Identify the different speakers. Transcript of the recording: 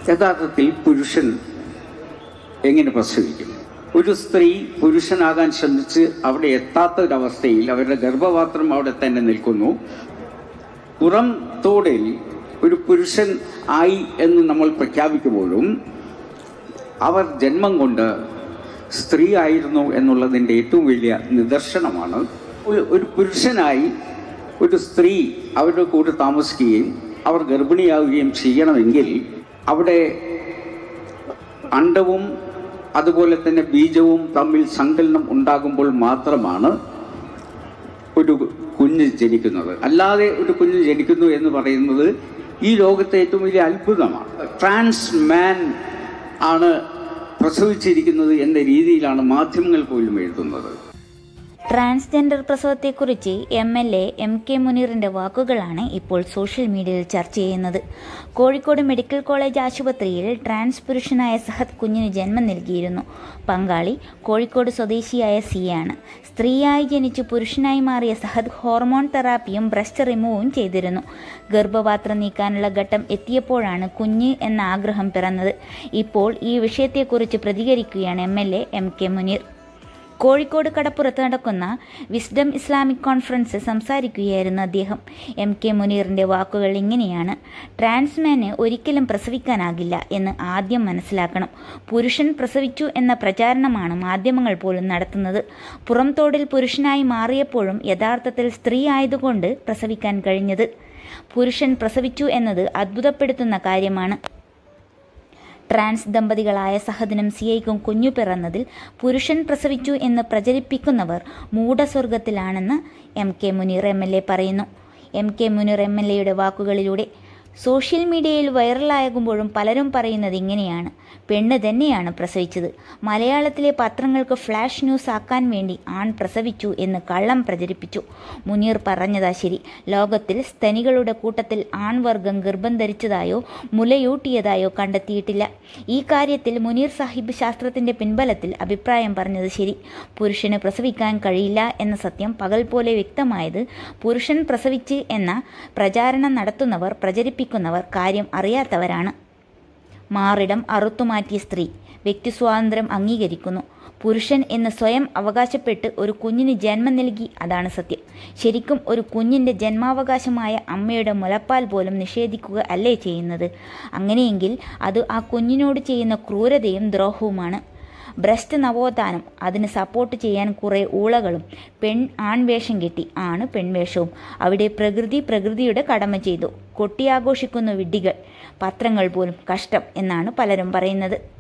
Speaker 1: യഥാർത്ഥത്തിൽ പുരുഷൻ എങ്ങനെ പ്രസവിക്കും ഒരു സ്ത്രീ പുരുഷനാകാൻ ശ്രമിച്ച് അവിടെ എത്താത്ത ഒരവസ്ഥയിൽ അവരുടെ ഗർഭപാത്രം അവിടെ തന്നെ നിൽക്കുന്നു പുറം തോടിൽ ഒരു പുരുഷൻ ആയി എന്ന് നമ്മൾ പ്രഖ്യാപിക്കുമ്പോഴും അവർ ജന്മം കൊണ്ട് സ്ത്രീ ആയിരുന്നു എന്നുള്ളതിൻ്റെ ഏറ്റവും വലിയ നിദർശനമാണ് ഒരു ഒരു പുരുഷനായി ഒരു സ്ത്രീ അവരുടെ കൂടെ താമസിക്കുകയും അവർ ഗർഭിണിയാവുകയും ചെയ്യണമെങ്കിൽ അവിടെ അണ്ടവും അതുപോലെ തന്നെ ബീജവും തമ്മിൽ സങ്കലനം ഉണ്ടാകുമ്പോൾ മാത്രമാണ് ഒരു കുഞ്ഞ് ജനിക്കുന്നത് അല്ലാതെ ഒരു കുഞ്ഞ് ജനിക്കുന്നു എന്ന് പറയുന്നത് ഈ ലോകത്തെ ഏറ്റവും വലിയ അത്ഭുതമാണ് ട്രാൻസ് മാൻ ആണ് പ്രസവിച്ചിരിക്കുന്നത് എന്ന രീതിയിലാണ് മാധ്യമങ്ങൾ പോലും എഴുതുന്നത്
Speaker 2: ട്രാൻസ്ജെൻഡർ പ്രസവത്തെക്കുറിച്ച് M L A M K മുനീറിന്റെ വാക്കുകളാണ് ഇപ്പോൾ സോഷ്യൽ മീഡിയയിൽ ചർച്ച ചെയ്യുന്നത് കോഴിക്കോട് മെഡിക്കൽ കോളേജ് ആശുപത്രിയിൽ ട്രാൻസ് പുരുഷനായ സഹദ് കുഞ്ഞിന് ജന്മം നൽകിയിരുന്നു പങ്കാളി കോഴിക്കോട് സ്വദേശിയായ സിയാണ് സ്ത്രീയായി ജനിച്ച് പുരുഷനായി മാറിയ സഹദ് ഹോർമോൺ തെറാപ്പിയും ബ്രസ്റ്റ് റിമൂവും ചെയ്തിരുന്നു ഗർഭപാത്രം നീക്കാനുള്ള ഘട്ടം എത്തിയപ്പോഴാണ് കുഞ്ഞ് എന്ന ആഗ്രഹം പിറന്നത് ഇപ്പോൾ ഈ വിഷയത്തെക്കുറിച്ച് പ്രതികരിക്കുകയാണ് M L A M K Muneer Kozhikode കടപ്പുറത്ത് നടക്കുന്ന വിസ്ഡം ഇസ്ലാമിക് കോൺഫറൻസ് സംസാരിക്കുകയായിരുന്നു അദ്ദേഹം എം കെ മുനീറിന്റെ വാക്കുകൾ ഇങ്ങനെയാണ് ട്രാൻസ്മാന് ഒരിക്കലും പ്രസവിക്കാനാകില്ല എന്ന് ആദ്യം മനസ്സിലാക്കണം പുരുഷൻ പ്രസവിച്ചു എന്ന പ്രചാരണമാണ് മാധ്യമങ്ങൾ പോലും നടത്തുന്നത് പുറംതോടിൽ പുരുഷനായി മാറിയപ്പോഴും യഥാർത്ഥത്തിൽ സ്ത്രീ ആയതുകൊണ്ട് പ്രസവിക്കാൻ കഴിഞ്ഞത് പുരുഷൻ പ്രസവിച്ചു എന്നത് അത്ഭുതപ്പെടുത്തുന്ന കാര്യമാണ് ട്രാൻസ് ദമ്പതികളായ സഹദിനും സിയയ്ക്കും കുഞ്ഞു പിറന്നതിൽ പുരുഷൻ പ്രസവിച്ചു എന്ന് പ്രചരിപ്പിക്കുന്നവർ മൂഢസ്വർഗത്തിലാണെന്ന് M K Muneer M L A പറയുന്നു M K Muneer M L എയുടെ വാക്കുകളിലൂടെ സോഷ്യൽ മീഡിയയിൽ വൈറലാകുമ്പോഴും പലരും പറയുന്നത് ഇങ്ങനെയാണ് പെണ്ണ് തന്നെയാണ് പ്രസവിച്ചത് മലയാളത്തിലെ പത്രങ്ങൾക്ക് ഫ്ലാഷ് ന്യൂസ് ആക്കാൻ വേണ്ടി ആൺ പ്രസവിച്ചു എന്ന് കള്ളം പ്രചരിപ്പിച്ചു മുനീർ പറഞ്ഞതാ ശരി ലോകത്തിൽ സ്തനികളുടെ കൂട്ടത്തിൽ ആൺവർഗം ഗർഭം ധരിച്ചതായോ മുലയൂട്ടിയതായോ കണ്ടെത്തിയിട്ടില്ല ഈ കാര്യത്തിൽ മുനീർ സാഹിബ് ശാസ്ത്രത്തിന്റെ പിൻബലത്തിൽ അഭിപ്രായം പറഞ്ഞത് ശരി പുരുഷന് പ്രസവിക്കാൻ കഴിയില്ല എന്ന സത്യം പകൽ പോലെ വ്യക്തമായത് പുരുഷൻ പ്രസവിച്ച് എന്ന പ്രചാരണം നടത്തുന്നവർ പ്രചരിപ്പിക്കുന്നവർ കാര്യം അറിയാത്തവരാണ് മാറിടം അറുത്തുമാറ്റിയ സ്ത്രീ വ്യക്തിസ്വാതന്ത്ര്യം അംഗീകരിക്കുന്നു പുരുഷൻ എന്ന് സ്വയം അവകാശപ്പെട്ട് ഒരു കുഞ്ഞിന് ജന്മം നൽകി അതാണ് സത്യം ശരിക്കും ഒരു കുഞ്ഞിൻ്റെ ജന്മാവകാശമായ അമ്മയുടെ മുലപ്പാൽ പോലും നിഷേധിക്കുക അല്ലേ ചെയ്യുന്നത് അങ്ങനെയെങ്കിൽ അത് ആ കുഞ്ഞിനോട് ചെയ്യുന്ന ക്രൂരതയും ദ്രോഹവുമാണ് ബ്രസ്റ്റ് നവോത്ഥാനം അതിന് സപ്പോർട്ട് ചെയ്യാൻ കുറേ ഊളകളും പെൺ ആൺവേഷം കെട്ടി ആണ് പെൺവേഷവും അവിടെ പ്രകൃതി പ്രകൃതിയുടെ കടമ ചെയ്തു കൊട്ടിയാഘോഷിക്കുന്ന വിഡ്ഢികൾ പത്രങ്ങൾ പോലും കഷ്ടം എന്നാണ് പലരും പറയുന്നത്